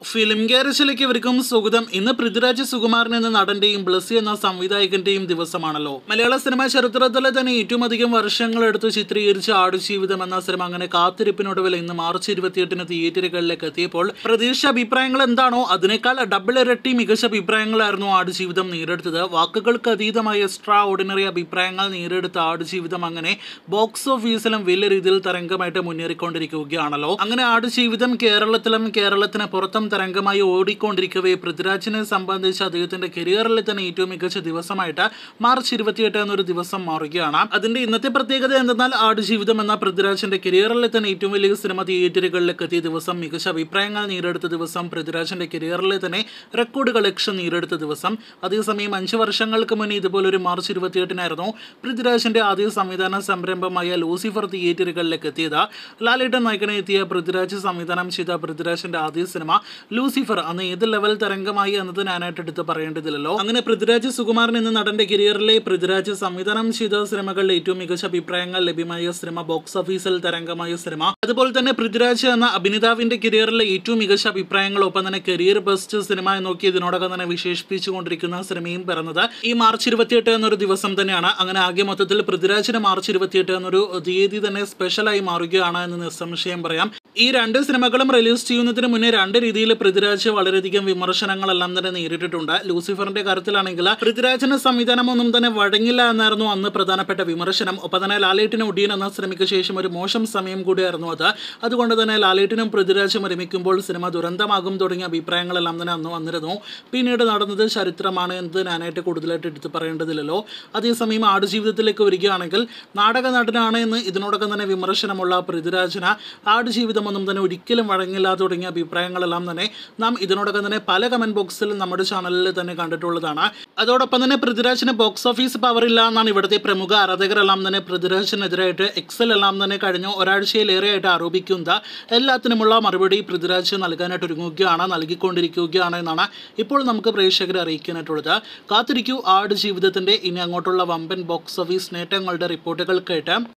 film ഗ്യാരേജിലേക്ക് ഇവർക്കും സ്വാഗതം ഇന്ന് പൃഥ്വിരാജ് സുകുമാരൻ എന്ന നടന്റെയും ബ്ലസ്സി എന്ന സംവിധായകന്റെയും ദിവസമാണല്ലോ മലയാള സിനിമ ചരിത്രത്തിലെ തന്നെ ഏറ്റവും അധികം വർഷങ്ങളെടുത്ത് ചിത്രീകരിച്ച ആടുജീവിതം എന്ന സിനിമ അങ്ങനെ കാത്തിരിപ്പിനൊടുവിൽ ഇന്ന് മാർച്ച് ഇരുപത്തിയെട്ടിന് തിയേറ്ററുകളിലേക്ക് എത്തിയപ്പോൾ പ്രതീക്ഷ അഭിപ്രായങ്ങൾ എന്താണോ അതിനേക്കാൾ ഡബിൾ ഇരട്ടി മികച്ച അഭിപ്രായങ്ങളായിരുന്നു ആടുജീവിതം നേടിയെടുത്തത് വാക്കുകൾക്ക് അതീതമായ എക്സ്ട്രാ ഓർഡിനറി അഭിപ്രായങ്ങൾ നേടിയെടുത്ത ആടുജീവിതം അങ്ങനെ ബോക്സ് ഓഫീസിലും വലിയ രീതിയിൽ തരംഗമായിട്ട് മുന്നേറിക്കൊണ്ടിരിക്കുകയാണല്ലോ അങ്ങനെ ആടുജീവിതം കേരളത്തിലും കേരളത്തിന് പുറത്തും തരംഗമായി ഓടിക്കൊണ്ടിരിക്കവേ പൃഥ്വിരാജിനെ സംബന്ധിച്ച് അദ്ദേഹത്തിന്റെ കരിയറിൽ തന്നെ ഏറ്റവും മികച്ച ദിവസമായിട്ട് മാർച്ച് ഇരുപത്തിയെട്ട് എന്നൊരു ദിവസം മാറുകയാണ് അതിന്റെ ഇന്നത്തെ പ്രത്യേകത എന്തെന്നാൽ ആടുജീവിതം എന്ന പൃഥ്വിരാജിന്റെ കരിയറിൽ തന്നെ ഏറ്റവും വലിയ സിനിമ തിയേറ്ററുകളിലേക്ക് എത്തിയ ദിവസം മികച്ച അഭിപ്രായങ്ങൾ നേടിയെടുത്ത ദിവസം പൃഥ്വിരാജിന്റെ കരിയറിൽ തന്നെ റെക്കോർഡ് കളക്ഷൻ നേടിയെടുത്ത ദിവസം അതേസമയം അഞ്ച് വർഷങ്ങൾക്ക് മുന്നേ ഇതുപോലൊരു മാർച്ച് ഇരുപത്തിയെട്ടിനായിരുന്നു പൃഥ്വിരാജിന്റെ ആദ്യ സംവിധാന സംരംഭമായ ലൂസിഫർ തിയേറ്ററുകളിലേക്ക് എത്തിയത് ലാലേട്ടൻ നായകനെ എത്തിയ പൃഥ്വിരാജ് സംവിധാനം ചെയ്ത പൃഥ്വിരാജിന്റെ ആദ്യ സിനിമ ലൂസിഫർ അന്ന് ഏത് ലെവൽ തരംഗമായി എന്നത് ഞാനായിട്ട് എടുത്ത് പറയേണ്ടതില്ലല്ലോ അങ്ങനെ പൃഥ്വിരാജ് സുകുമാരൻ എന്ന നടന്റെ കരിയറിലെ പൃഥ്വിരാജ് സംവിധാനം ചെയ്ത സിനിമകളിൽ ഏറ്റവും മികച്ച അഭിപ്രായങ്ങൾ ലഭ്യമായ സിനിമ ബോക്സ് ഓഫീസിൽ തരംഗമായ സിനിമ അതുപോലെ തന്നെ പൃഥ്വിരാജ് എന്ന അഭിനേതാവിന്റെ കരിയറിലെ ഏറ്റവും മികച്ച അഭിപ്രായങ്ങൾ ഒപ്പം തന്നെ കരിയർ ബെസ്റ്റ് സിനിമ എന്നൊക്കെ ഇതിനോടകം തന്നെ വിശേഷിപ്പിച്ചുകൊണ്ടിരിക്കുന്ന സിനിമയും പിറന്നത് ഈ മാർച്ച് ഇരുപത്തിയെട്ട് എന്നൊരു ദിവസം തന്നെയാണ് അങ്ങനെ ആകെ മൊത്തത്തിൽ പൃഥ്വിരാജിന് മാർച്ച് ഇരുപത്തിയെട്ട് എന്നൊരു തീയതി തന്നെ സ്പെഷ്യലായി മാറുകയാണ് എന്ന് നിസ്സംശയം പറയാം ഈ രണ്ട് സിനിമകളും റിലീസ് ചെയ്യുന്നതിന് മുന്നേ രണ്ട് രീതിയിൽ പൃഥ്വിരാജ് വളരെയധികം വിമർശനങ്ങളെല്ലാം തന്നെ നേരിട്ടിട്ടുണ്ട് ലൂസിഫറിന്റെ കാര്യത്തിലാണെങ്കിൽ പൃഥ്വിരാജിന് സംവിധാനമൊന്നും തന്നെ വഴങ്ങില്ല എന്നായിരുന്നു അന്ന് പ്രധാനപ്പെട്ട വിമർശനം ഒപ്പം തന്നെ ലാലേട്ടിന് ഒടിയൻ എന്ന സിനിമയ്ക്ക് ശേഷം ഒരു മോശം സമയം കൂടിയായിരുന്നു അത് അതുകൊണ്ട് തന്നെ ലാലേട്ടിനും പൃഥ്വിരാജും ഒരുമിക്കുമ്പോൾ സിനിമ ദുരന്തമാകും തുടങ്ങിയ അഭിപ്രായങ്ങളെല്ലാം തന്നെ അന്ന് വന്നിരുന്നു പിന്നീട് നടന്നത് ചരിത്രമാണ് എന്നത് ഞാനായിട്ട് കൂടുതലായിട്ട് എടുത്ത് പറയേണ്ടതില്ലല്ലോ അതേസമയം ആടുജീവിതത്തിലേക്ക് വരികയാണെങ്കിൽ നാടക നടനാണ് എന്ന് ഇതിനോടകം തന്നെ വിമർശനമുള്ള പൃഥ്വിരാജിന് ആടുജീവിതമൊന്നും തന്നെ ഒരിക്കലും വഴങ്ങില്ല തുടങ്ങിയ അഭിപ്രായങ്ങളെല്ലാം തന്നെ നാം ഇതിനോടകം തന്നെ പല കമന്റ് ബോക്സിൽ നമ്മുടെ ചാനലിൽ തന്നെ കണ്ടിട്ടുള്ളതാണ് അതോടൊപ്പം തന്നെ പൃഥ്വിരാജിന് ബോക്സ് ഓഫീസ് പവർ ഇല്ല എന്നാണ് ഇവിടുത്തെ പ്രമുഖ ആരാധകരെല്ലാം തന്നെ പൃഥ്വിരാജിനെതിരായിട്ട് എക്സൽ എല്ലാം തന്നെ കഴിഞ്ഞ ഒരാഴ്ചയിലേറെയായിട്ട് ആരോപിക്കുന്നത് എല്ലാത്തിനുമുള്ള മറുപടി പൃഥ്വിരാജ് നൽകാനായിട്ട് ഒരുങ്ങുകയാണ് നൽകിക്കൊണ്ടിരിക്കുകയാണ് എന്നാണ് ഇപ്പോൾ നമുക്ക് പ്രേക്ഷകരെ അറിയിക്കാനായിട്ടുള്ളത് കാത്തിരിക്കൂ ആട് ജീവിതത്തിന്റെ ഇനി അങ്ങോട്ടുള്ള വമ്പൻ ബോക്സ് ഓഫീസ് നേട്ടങ്ങളുടെ റിപ്പോർട്ടുകൾ കേട്ട്